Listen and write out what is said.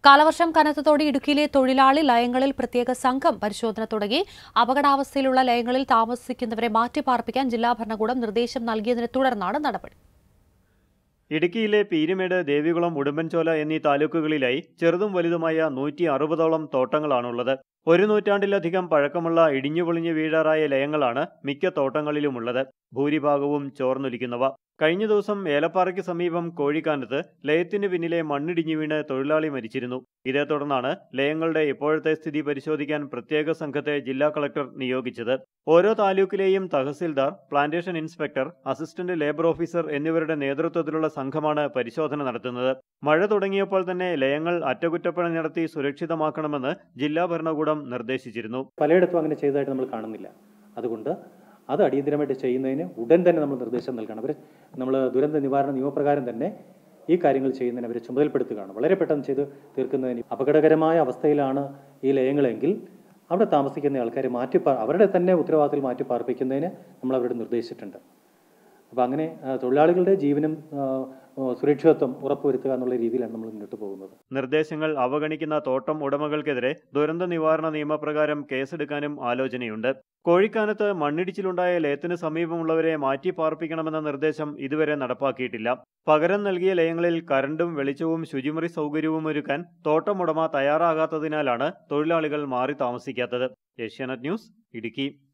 കാലവർഷം കനത്തതോടെ ഇടുക്കിയിലെ തൊഴിലാളി ലയങ്ങളിൽ പ്രത്യേക സംഘം പരിശോധന തുടങ്ങി അപകടാവസ്ഥയിലുള്ള ലയങ്ങളിൽ താമസിക്കുന്നവരെ മാറ്റിപ്പാർപ്പിക്കാൻ ജില്ലാ ഭരണകൂടം നിർദ്ദേശം നൽകിയതിനെ തുടർന്നാണ് നടപടി ഇടുക്കിയിലെ പീരുമേട് ദേവികുളം ഉടുമ്പൻചോല എന്നീ താലൂക്കുകളിലായി ചെറുതും വലുതുമായ നൂറ്റി അറുപതോളം തോട്ടങ്ങളാണുള്ളത് ഒരു നൂറ്റാണ്ടിലധികം പഴക്കമുള്ള ഇടിഞ്ഞുപൊളിഞ്ഞു വീഴാറായ ലയങ്ങളാണ് മിക്ക തോട്ടങ്ങളിലുമുള്ളത് ഭൂരിഭാഗവും ചോർന്നൊലിക്കുന്നവ കഴിഞ്ഞ ദിവസം ഏലപ്പാറയ്ക്ക് സമീപം കോഴിക്കാനത്ത് ലയത്തിന് പിന്നിലെ മണ്ണിടിഞ്ഞു വീണ് തൊഴിലാളി മരിച്ചിരുന്നു ഇതേ തുടർന്നാണ് ലയങ്ങളുടെ ഇപ്പോഴത്തെ സ്ഥിതി പരിശോധിക്കാൻ പ്രത്യേക സംഘത്തെ ജില്ലാ കളക്ടർ നിയോഗിച്ചത് ഓരോ താലൂക്കിലെയും tahsildar plantation inspector assistant labour officer എന്നിവരുടെ നേതൃത്വത്തിലുള്ള സംഘമാണ് പരിശോധന നടത്തുന്നത് മഴ തുടങ്ങിയപ്പോൾ തന്നെ ലയങ്ങൾ അറ്റകുറ്റപ്പണി നടത്തി സുരക്ഷിതമാക്കണമെന്ന് ജില്ലാ ഭരണകൂടം നിർദ്ദേശിച്ചിരുന്നു പലയിടത്തും അങ്ങനെ ചെയ്തതായിട്ട് നമ്മൾ കാണുന്നില്ല അതുകൊണ്ട് അത് അടിയന്തരമായിട്ട് ചെയ്യുന്നതിന് ഉടൻ തന്നെ നമ്മൾ നിർദ്ദേശം നൽകണം അവർ നമ്മൾ ദുരന്ത നിവാരണ നിയമപ്രകാരം തന്നെ ഈ കാര്യങ്ങൾ ചെയ്യുന്നതിന് അവരെ ചുമതലപ്പെടുത്തുകയാണ് വളരെ പെട്ടെന്ന് ചെയ്ത് തീർക്കുന്നതിന് അപകടകരമായ അവസ്ഥയിലാണ് ഈ ലയങ്ങളെങ്കിൽ അവിടെ താമസിക്കുന്ന ആൾക്കാരെ മാറ്റി പാ- അവരുടെ തന്നെ ഉത്തരവാദിത്തത്തിൽ മാറ്റി പാർപ്പിക്കുന്നതിന് നമ്മൾ അവരോട് നിർദ്ദേശിച്ചിട്ടുണ്ട് അപ്പോൾ അങ്ങനെ ആ, തൊഴിലാളികളുടെ ജീവനും ആ, ആ, സുരക്ഷിതത്വം ഉറപ്പുവരുത്തുക എന്നുള്ള രീതിയിലാണ് നമ്മൾ മുന്നോട്ട് പോകുന്നത് നിർദ്ദേശങ്ങൾ അവഗണിക്കുന്ന തോട്ടം ഉടമകൾക്കെതിരെ ദുരന്ത നിവാരണ നിയമപ്രകാരം കേസെടുക്കാനും ആലോചനയുണ്ട് കോഴിക്കാനത്ത് മണ്ണിടിച്ചിലുണ്ടായ ലയത്തിന് സമീപമുള്ളവരെ മാറ്റി പാർപ്പിക്കണമെന്ന നിർദ്ദേശം ഇതുവരെ നടപ്പാക്കിയിട്ടില്ല പകരം നൽകിയ ലയങ്ങളിൽ കരണ്ടും വെളിച്ചവും ശുചിമുറി സൗകര്യവും ഒരുക്കാൻ തോട്ടമുടമ തയ്യാറാകാത്തതിനാലാണ് തൊഴിലാളികൾ മാറി താമസിക്കാത്തത് ഏഷ്യാനെറ്റ് ന്യൂസ് ഇടുക്കി